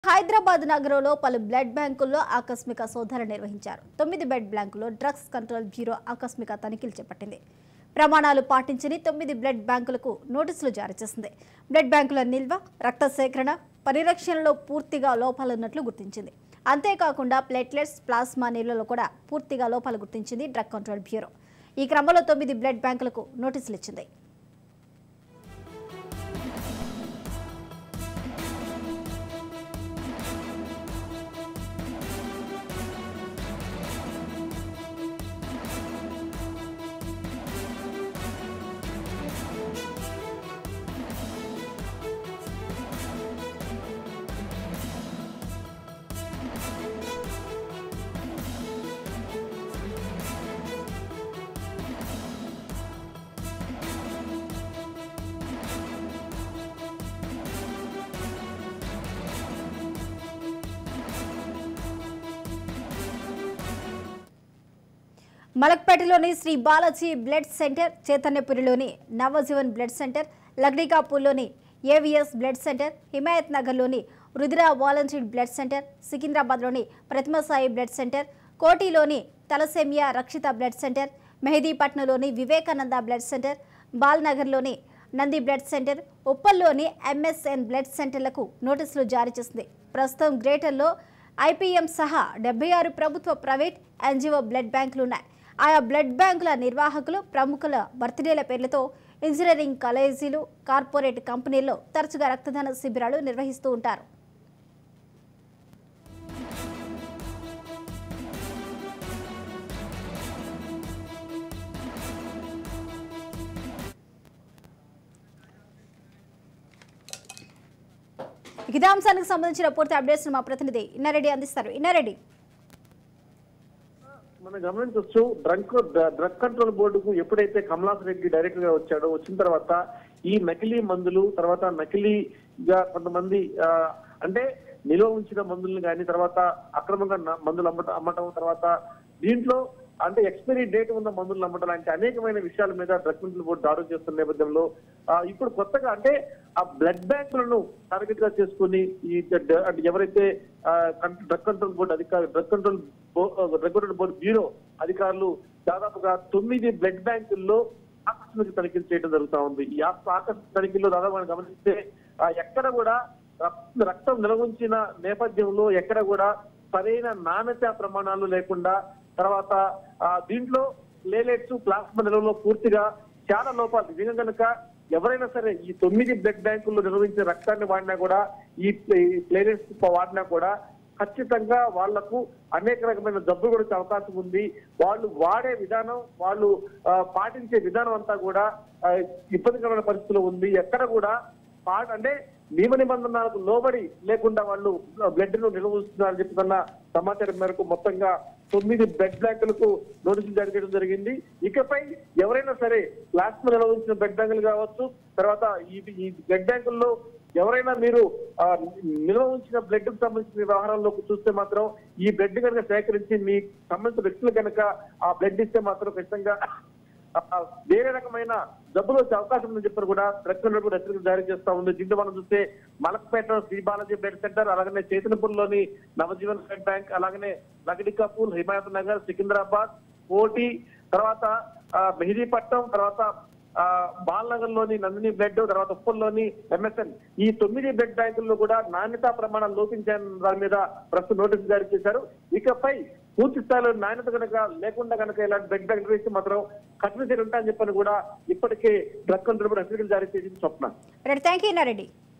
హైదరాబాద్ నగరంలో పలు బ్లడ్ బ్యాంకుల్లో ఆకస్మిక శోధన నిర్వహించారు తొమ్మిది బ్లడ్ బ్యాంకుల్లో డ్రగ్స్ కంట్రోల్ బ్యూరో ఆకస్మిక తనిఖీలు చేపట్టింది ప్రమాణాలు పాటించని తొమ్మిది బ్లడ్ బ్యాంకులకు నోటీసులు జారీ చేసింది బ్లడ్ బ్యాంకుల నిల్వ రక్త సేకరణ పరిరక్షణలో పూర్తిగా లోపాలున్నట్లు గుర్తించింది అంతేకాకుండా ప్లేట్లెట్స్ ప్లాస్మా నిల్వలో కూడా పూర్తిగా లోపాలు గుర్తించింది డ్రగ్ కంట్రోల్ బ్యూరో ఈ క్రమంలో తొమ్మిది బ్లడ్ బ్యాంకులకు నోటీసులు ఇచ్చింది మలక్పేటలోని శ్రీ బాలాజీ బ్లడ్ సెంటర్ చైతన్యపురిలోని నవజీవన్ బ్లడ్ సెంటర్ లగ్డికాపూర్లోని ఏవిఎస్ బ్లడ్ సెంటర్ హిమాయత్ నగర్లోని రుద్ర వాలంటీర్ బ్లడ్ సెంటర్ సికింద్రాబాద్లోని ప్రతిమసాయి బ్లడ్ సెంటర్ కోటిలోని తలసేమియా రక్షిత బ్లడ్ సెంటర్ మెహదీపట్నంలోని వివేకానంద బ్లడ్ సెంటర్ బాల్నగర్లోని నంది బ్లడ్ సెంటర్ ఉప్పల్లోని ఎంఎస్ఎన్ బ్లడ్ సెంటర్లకు నోటీసులు జారీ చేసింది ప్రస్తుతం గ్రేటర్లో ఐపీఎం సహా డెబ్బై ఆరు ప్రభుత్వ ప్రైవేట్ ఎన్జిఓ బ్లడ్ బ్యాంకులు ఉన్నాయి ఆయా బ్లడ్ బ్యాంకుల నిర్వాహకులు ప్రముఖుల బర్త్డేల పేర్లతో ఇంజనీరింగ్ కాలేజీలు కార్పొరేట్ కంపెనీల్లో తరచుగా రక్తదాన శిబిరాలు నిర్వహిస్తూ ఉంటారు ఇదే అంశానికి సంబంధించిన పూర్తి అప్డేట్స్ మా ప్రతినిధి ఇన్నారెడ్డి అందిస్తారు ఇన్నారెడ్డి మనం గమనించవచ్చు డ్రగ్ డ్రగ్ కంట్రోల్ బోర్డుకు ఎప్పుడైతే కమలాస్ రెడ్డి డైరెక్టర్ గా వచ్చాడో వచ్చిన తర్వాత ఈ నకిలీ మందులు తర్వాత నకిలీగా కొంతమంది ఆ, అంటే నిల్వ ఉంచిన మందులను కానీ తర్వాత అక్రమంగా న- మందులు అమ్మటం అమ్మటం తర్వాత దీంట్లో అంటే ఎక్స్పైరీ డేట్ ఉన్న మందులు అమ్మటం లాంటి అనేకమైన విషయాల మీద డ్రగ్ కంట్రోల్ బోర్డు దాడులు చేస్తున్న నేపథ్యంలో ఆ, ఇప్పుడు కొత్తగా అంటే ఆ బ్లడ్ బ్యాంకులను టార్గెట్ గా చేసుకుని ఈ డ- డ- అంటే ఎవరైతే డ్రగ్ కంట్రోల్ బోర్డు అధికారులు drug control drug control board bureau అధికారులు దాదాపుగా తొమ్మిది బ్లడ్ బ్యాంకుల్లో ఆకస్మిక తనిఖీలు చేయడం జరుగుతా ఉంది ఈ ఆక- ఆకస్మిక తనిఖీల్లో దాదాపు మనం గమనిస్తే ఆ, ఎక్కడ కూడా రక్- రక్తం నిలవుంచిన నేపథ్యంలో ఎక్కడ కూడా సరైన నాణ్యత ప్రమాణాలు లేకుండా తర్వాత ఆ, దీంట్లో ప్లేలెట్స్ ప్లాస్మా నిల్వలో పూర్తిగా చాలా లోపాలు నిజంగా కనుక ఎవరైనా సరే ఈ తొమ్మిది బ్లడ్ బ్యాంకుల్లో నిర్వహించే రక్తాన్ని వాడినా కూడా ఈ ప్లేలెట్స్ వాడినా కూడా ఖచ్చితంగా వాళ్లకు అనేక రకమైన జబ్బులు కూడా వచ్చే అవకాశం ఉంది వాళ్ళు వాడే విధానం వాళ్ళు ఆ, పాటించే విధానం అంతా కూడా ఆ, ఇబ్బందికరమైన పరిస్థితిలో ఉంది ఎక్కడ కూడా పా- అంటే నియమ నిబంధనలకు లోబడి లేకుండా వాళ్ళు బ్లడ్ ను నిల్వస్తున్నారని చెప్తున్న సమాచారం మేరకు మొత్తంగా తొమ్మిది బ్లడ్ బ్యాంకులకు నోటీసులు జారీ చేయడం జరిగింది ఇకపై ఎవరైనా సరే ప్లాస్మా నిల్వ ఉంచిన బ్లడ్ బ్యాంకులు కావచ్చు తర్వాత ఈ ఈ బ్లడ్ బ్యాంకుల్లో ఎవరైనా మీరు ఆ, నిల్వ ఉంచిన బ్లడ్ కు సంబంధించిన వ్యవహారాల్లో చూస్తే మాత్రం ఈ బ్లడ్ కనుక సేకరించి మీ సంబంధించిన వ్యక్తులు కనుక ఆ బ్లడ్ ఇస్తే మాత్రం ఖచ్చితంగా ఆ, వేరే రకమైన జబ్బులు వచ్చే అవకాశం ఉందని చెప్పారు కూడా ప్రకటనలు కూడా హెచ్చరికలు జారీ చేస్తా ఉంది దీంట్లో మనం చూస్తే మలక్పేట శ్రీ బాలాజీ బ్లడ్ సెంటర్ అలాగనే చైతన్యపూర్లోని నవజీవన్ బ్లడ్ బ్యాంక్ అలాగనే లగడికాపూర్ హిమాయత్ నగర్ సికింద్రాబాద్ కోటి తర్వాత ఆ, మెహిదీపట్నం తర్వాత ఆ, బాలనగర్ లోని నందిని బ్లడ్ తర్వాత ఉప్పల్లోని ఎంఎస్ఎన్ ఈ తొమ్మిది బ్లడ్ బ్యాంకుల్లో కూడా నాణ్యతా ప్రమాణాలు లోపించాయని దాని మీద ప్రస్తుతం నోటీసు జారీ చేశారు ఇకపై పూర్తి స్థాయిలో నాణ్యత కనుక లేకుండా కనుక ఇలాంటి బ్లడ్ బ్యాంక్ నిర్వహిస్తే మాత్రం కఠిన చర్య ఉంటాయని చెప్పని కూడా ఇప్పటికే డ్రగ్ కంట్రోల్ హెచ్చరికలు జారీ చేసింది Swapna right thank you Inna Reddy